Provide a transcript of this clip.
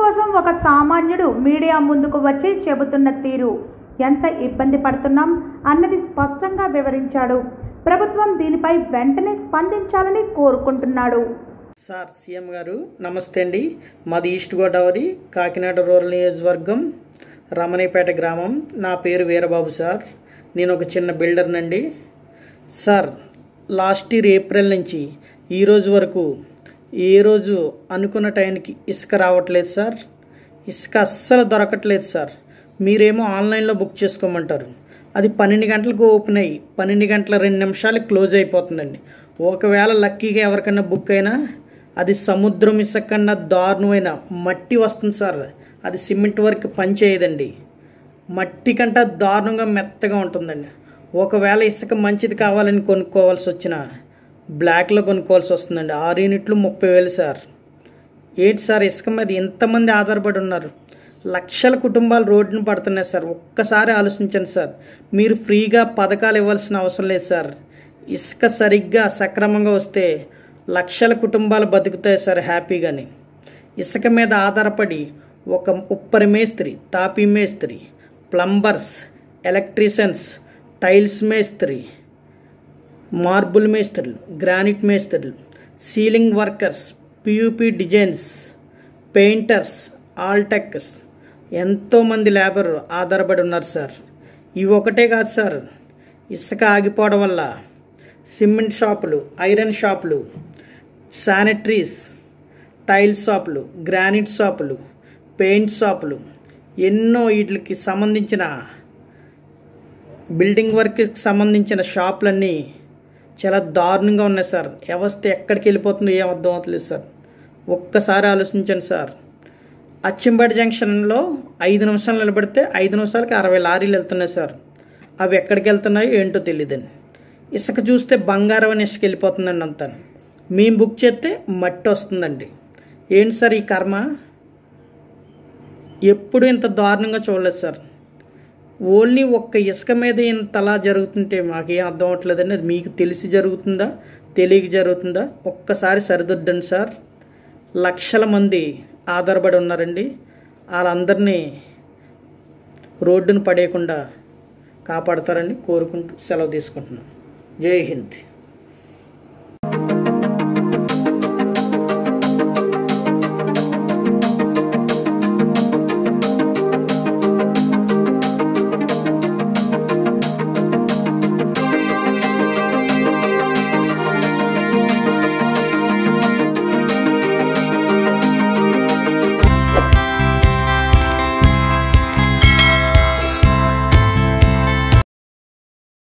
కోసం ఒక సామాన్యుడు మీడియా ముందుకు వచ్చి చెబుతున్న తీరు ఎంత ఇబ్బంది పడుతున్నాం అన్నది స్పష్టంగా వివరించాడు ప్రభుత్వం దీనిపై వెంటనే స్పందించాలని కోరుకుంటున్నాడు సార్ సీఎం గారు నమస్తే అండి మాది ఈస్ట్ గోదావరి కాకినాడ రూరల్ నియోజకవర్గం రమణీపేట గ్రామం నా పేరు వీరబాబు సార్ నేను ఒక చిన్న బిల్డర్నండి సార్ లాస్ట్ ఇయర్ ఏప్రిల్ నుంచి ఈ రోజు వరకు ఏ రోజు అనుకున్న టైంకి ఇసుక రావట్లేదు సార్ ఇసుక అస్సలు దొరకట్లేదు సార్ మీరేమో ఆన్లైన్లో బుక్ చేసుకోమంటారు అది పన్నెండు గంటలకు ఓపెన్ అయ్యి పన్నెండు గంటల రెండు నిమిషాలకు క్లోజ్ అయిపోతుందండి ఒకవేళ లక్కీగా ఎవరికైనా బుక్ అయినా అది సముద్రం ఇసుక కన్నా దారుణమైన మట్టి వస్తుంది సార్ అది సిమెంట్ వర్క్ పనిచేయదండి మట్టి కంటే దారుణంగా మెత్తగా ఉంటుందండి ఒకవేళ ఇసుక మంచిది కావాలని కొనుక్కోవాల్సి వచ్చిన బ్లాక్లో కొనుక్కోవాల్సి వస్తుందండి ఆరు యూనిట్లు ముప్పై వేలు సార్ ఏంటి సార్ ఇసుక మీద ఎంతమంది ఆధారపడి ఉన్నారు లక్షల కుటుంబాలు రోడ్డును పడుతున్నాయి సార్ ఒక్కసారి ఆలోచించండి సార్ మీరు ఫ్రీగా పథకాలు ఇవ్వాల్సిన అవసరం లేదు సార్ ఇసుక సరిగ్గా సక్రమంగా వస్తే లక్షల కుటుంబాలు బతుకుతాయి సార్ హ్యాపీగాని ఇసుక మీద ఆధారపడి ఒక ఉప్పరి మేస్త్రి తాపీ మేస్త్రి ప్లంబర్స్ ఎలక్ట్రీషియన్స్ టైల్స్ మేస్త్రి మార్బుల్ మేస్త్రులు గ్రానైట్ మేస్త్రులు సీలింగ్ వర్కర్స్ పియూపీ డిజైన్స్ పెయింటర్స్ ఆల్టెక్స్ ఎంతోమంది లేబర్ ఆధారపడి ఉన్నారు సార్ ఇవి ఒకటే కాదు సార్ ఇసుక ఆగిపోవడం వల్ల సిమెంట్ షాపులు ఐరన్ షాపులు శానిటరీస్ టైల్ షాపులు గ్రానైట్ షాపులు పెయింట్ షాపులు ఎన్నో వీటికి సంబంధించిన బిల్డింగ్ వర్క్కి సంబంధించిన షాపులన్నీ చాలా దారుణంగా ఉన్నాయి సార్ వ్యవస్థ ఎక్కడికి వెళ్ళిపోతుందో ఏం అర్థం అవుతలేదు సార్ ఒక్కసారి ఆలోచించండి సార్ అచ్చంపేట జంక్షన్లో ఐదు నిమిషాలు నిలబడితే ఐదు నిమిషాలకి అరవై లారీలు వెళ్తున్నాయి సార్ అవి ఎక్కడికి వెళ్తున్నాయో ఏంటో తెలియదండి ఇసుక చూస్తే బంగారం అని ఇసుక వెళ్ళిపోతుందండి అంతా మేము బుక్ చేస్తే మట్టి వస్తుందండి ఏంటి సార్ ఈ కర్మ ఎప్పుడు ఇంత దారుణంగా చూడలేదు సార్ ఓన్లీ ఒక్క ఇసుక మీద ఇంతలా జరుగుతుంటే మాకేం అర్థం అవ్వట్లేదండి అది మీకు తెలిసి జరుగుతుందా తెలియక జరుగుతుందా ఒక్కసారి సరిదిద్దండి సార్ లక్షల మంది ఆధారపడి ఉన్నారండి వాళ్ళందరినీ రోడ్డును పడేయకుండా కాపాడతారని కోరుకుంటూ సెలవు తీసుకుంటున్నాను జై హింద్